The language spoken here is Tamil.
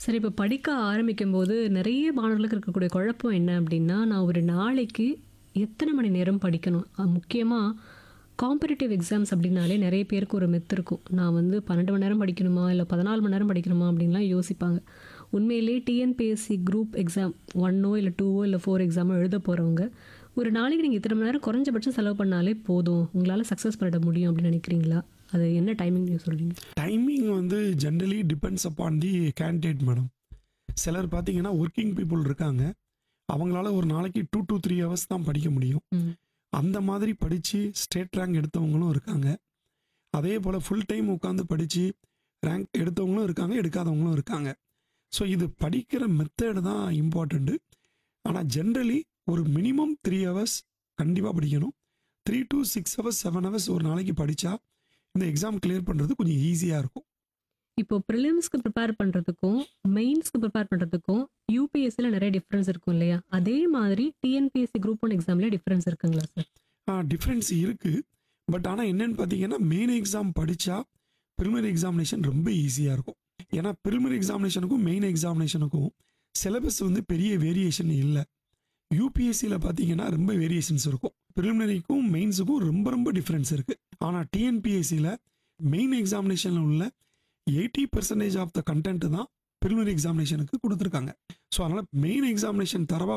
சரி இப்போ படிக்க ஆரம்பிக்கும்போது நிறைய மாணவர்களுக்கு இருக்கக்கூடிய குழப்பம் என்ன அப்படின்னா நான் ஒரு நாளைக்கு எத்தனை மணி நேரம் படிக்கணும் முக்கியமாக காம்படிட்டிவ் எக்ஸாம்ஸ் அப்படின்னாலே நிறைய பேருக்கு ஒரு மெத்து இருக்கும் நான் வந்து பன்னெண்டு மணி நேரம் படிக்கணுமா இல்லை பதினாலு மணி நேரம் படிக்கணுமா அப்படின்லாம் யோசிப்பாங்க உண்மையிலே டிஎன்பிஎஸ்சி குரூப் எக்ஸாம் ஒன்னோ இல்லை டூவோ இல்லை ஃபோர் எக்ஸாமோ எழுத போகிறவங்க ஒரு நாளைக்கு நீங்கள் இத்தனை மணி நேரம் குறைஞ்சபட்சம் செலவு பண்ணாலே போதும் உங்களால் சக்ஸஸ் பண்ணிட முடியும் அப்படின்னு நினைக்கிறீங்களா அது என்ன டைமிங் நீங்கள் சொல்கிறீங்க டைமிங் வந்து generally depends upon the candidate madam சிலர் பார்த்தீங்கன்னா ஒர்க்கிங் பீப்புள் இருக்காங்க அவங்களால ஒரு நாளைக்கு டூ to த்ரீ ஹவர்ஸ் தான் படிக்க முடியும் ம். அந்த மாதிரி படித்து ஸ்டேட் ரேங்க் எடுத்தவங்களும் இருக்காங்க அதே போல் ஃபுல் டைம் உட்காந்து படித்து ரேங்க் எடுத்தவங்களும் இருக்காங்க எடுக்காதவங்களும் இருக்காங்க ஸோ இது படிக்கிற மெத்தடு தான் இம்பார்ட்டண்ட்டு ஆனால் ஜென்ரலி ஒரு மினிமம் த்ரீ ஹவர்ஸ் கண்டிப்பாக படிக்கணும் three to six hours seven hours ஒரு நாளைக்கு படித்தா இந்த எக்ஸாம் கிளியர் பண்ணுறது கொஞ்சம் ஈஸியாக இருக்கும் இப்போ ப்ரிலிம்ஸ்க்கு ப்ரிப்பேர் பண்ணுறதுக்கும் மெயின்ஸ்க்கு ப்ரிப்பேர் பண்ணுறதுக்கும் யூபிஎஸ்சியில் நிறைய டிஃப்ரென்ஸ் இருக்கும் இல்லையா அதே மாதிரி டிஎன்பிஎஸ்சி குரூப் ஒன் எக்ஸாம்லேயே டிஃப்ரென்ஸ் இருக்குங்களா சார் டிஃப்ரென்ஸ் இருக்குது பட் ஆனால் என்னன்னு பார்த்தீங்கன்னா மெயின் எக்ஸாம் படித்தா ப்ரிலிமினரி எக்ஸாமினேஷன் ரொம்ப ஈஸியாக இருக்கும் ஏன்னா ப்ரிலிமினரி எக்ஸாமினேஷனுக்கும் மெயின் எக்ஸாமினேஷனுக்கும் சிலபஸ் வந்து பெரிய வேரியேஷன் இல்லை யூபிஎஸ்சியில் பார்த்தீங்கன்னா ரொம்ப வேரியேஷன்ஸ் இருக்கும் ப்ரிலிமினரிக்கும் மெயின்ஸுக்கும் ரொம்ப ரொம்ப டிஃப்ரென்ஸ் இருக்குது ஆனால் டிஎன்பிஎஸ்சியில் மெயின் எக்ஸாமினேஷனில் உள்ள eighty percentage of the content தான் ப்ரிலிமினரி எக்ஸாமினேஷனுக்கு கொடுத்துருக்காங்க ஸோ அதனால் மெயின் எக்ஸாமினேஷன் தரவா